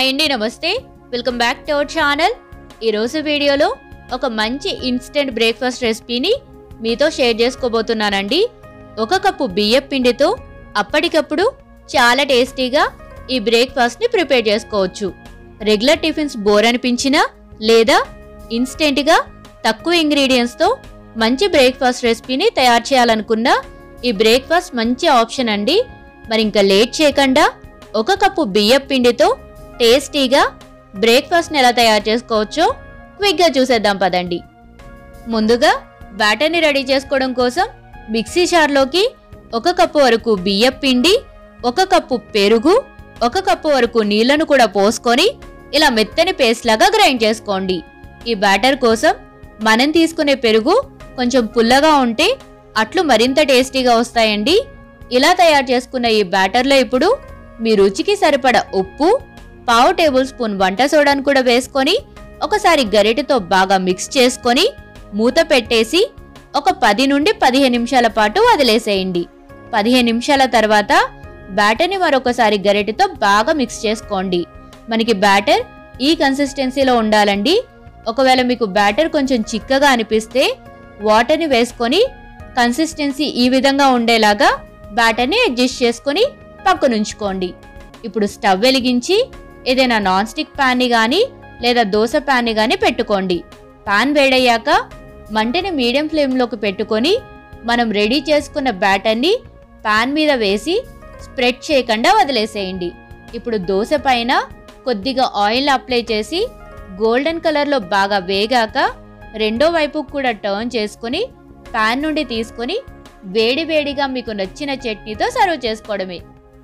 hi అండి నమస్తే welcome back to our channel ఈరోజు వీడియోలో ఒక మంచి ఇన్స్టెంట్ బ్రేక్ఫాస్ట్ రెసిపీని మీతో షేర్ చేసుకోబోతున్నానండి ఒక కప్పు బియ్యం పిండితో అప్పటికప్పుడు చాలా టేస్టీగా ఈ బ్రేక్ఫాస్ట్ని ప్రిపేర్ చేసుకోవచ్చు రెగ్యులర్ టిఫిన్స్ బోర్ అనిపించినా లేదా ఇన్స్టెంట్గా తక్కువ ఇంగ్రీడియంట్స్తో మంచి బ్రేక్ఫాస్ట్ రెసిపీని తయారు చేయాలనుకున్నా ఈ బ్రేక్ఫాస్ట్ మంచి ఆప్షన్ అండి మరి ఇంకా లేట్ చేయకుండా ఒక కప్పు బియ్యం పిండితో టేస్టీగా బ్రేక్ఫాస్ట్ని ఎలా తయారు చేసుకోవచ్చో క్విక్గా చూసేద్దాం పదండి ముందుగా బ్యాటర్ని రెడీ చేసుకోవడం కోసం మిక్సీ జార్లోకి ఒక కప్పు వరకు బియ్యం పిండి ఒక కప్పు పెరుగు ఒక కప్పు వరకు నీళ్లను కూడా పోసుకొని ఇలా మెత్తని పేస్ట్ లాగా గ్రైండ్ చేసుకోండి ఈ బ్యాటర్ కోసం మనం తీసుకునే పెరుగు కొంచెం పుల్లగా ఉంటే అట్లు మరింత టేస్టీగా వస్తాయండి ఇలా తయారు చేసుకున్న ఈ బ్యాటర్లో ఇప్పుడు మీ రుచికి సరిపడ ఉప్పు పావు టేబుల్ స్పూన్ వంట సోడాను కూడా వేసుకొని ఒకసారి గరిటెతో బాగా మిక్స్ చేసుకొని మూత పెట్టేసి ఒక పది నుండి పదిహేను నిమిషాల పాటు వదిలేసేయండి పదిహేను నిమిషాల తర్వాత బ్యాటర్ని మరొకసారి గరిటెతో బాగా మిక్స్ చేసుకోండి మనకి బ్యాటర్ ఈ కన్సిస్టెన్సీలో ఉండాలండి ఒకవేళ మీకు బ్యాటర్ కొంచెం చిక్కగా అనిపిస్తే వాటర్ని వేసుకొని కన్సిస్టెన్సీ ఈ విధంగా ఉండేలాగా బ్యాటర్ని అడ్జస్ట్ చేసుకొని పక్కనుంచుకోండి ఇప్పుడు స్టవ్ వెలిగించి ఏదైనా నాన్ స్టిక్ ప్యాన్ని కానీ లేదా దోశ ప్యాన్ని కానీ పెట్టుకోండి పాన్ వేడయ్యాక మంటని మీడియం ఫ్లేమ్లోకి పెట్టుకొని మనం రెడీ చేసుకున్న బ్యాటర్ని పాన్ మీద వేసి స్ప్రెడ్ చేయకుండా వదిలేసేయండి ఇప్పుడు దోశ పైన కొద్దిగా ఆయిల్ అప్లై చేసి గోల్డెన్ కలర్లో బాగా వేగాక రెండో వైపు కూడా టర్న్ చేసుకొని పాన్ నుండి తీసుకొని వేడి వేడిగా మీకు నచ్చిన చట్నీతో సర్వ్ చేసుకోవడమే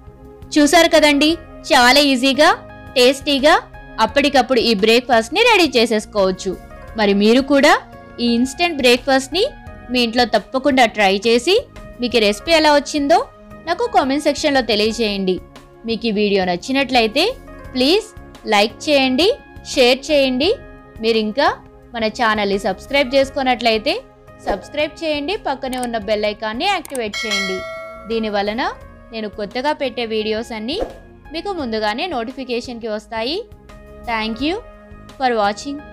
చూసారు కదండి చాలా ఈజీగా టేస్టీగా అప్పటికప్పుడు ఈ బ్రేక్ఫాస్ట్ని రెడీ చేసేసుకోవచ్చు మరి మీరు కూడా ఈ ఇన్స్టెంట్ బ్రేక్ఫాస్ట్ని మీ ఇంట్లో తప్పకుండా ట్రై చేసి మీకు ఈ రెసిపీ ఎలా వచ్చిందో నాకు కామెంట్ సెక్షన్లో తెలియజేయండి మీకు ఈ వీడియో నచ్చినట్లయితే ప్లీజ్ లైక్ చేయండి షేర్ చేయండి మీరు ఇంకా మన ఛానల్ని సబ్స్క్రైబ్ చేసుకున్నట్లయితే సబ్స్క్రైబ్ చేయండి పక్కనే ఉన్న బెల్ ఐకాన్ని యాక్టివేట్ చేయండి దీని వలన నేను కొత్తగా పెట్టే వీడియోస్ అన్నీ మీకు ముందుగానే నోటిఫికేషన్కి వస్తాయి థ్యాంక్ యూ ఫర్ వాచింగ్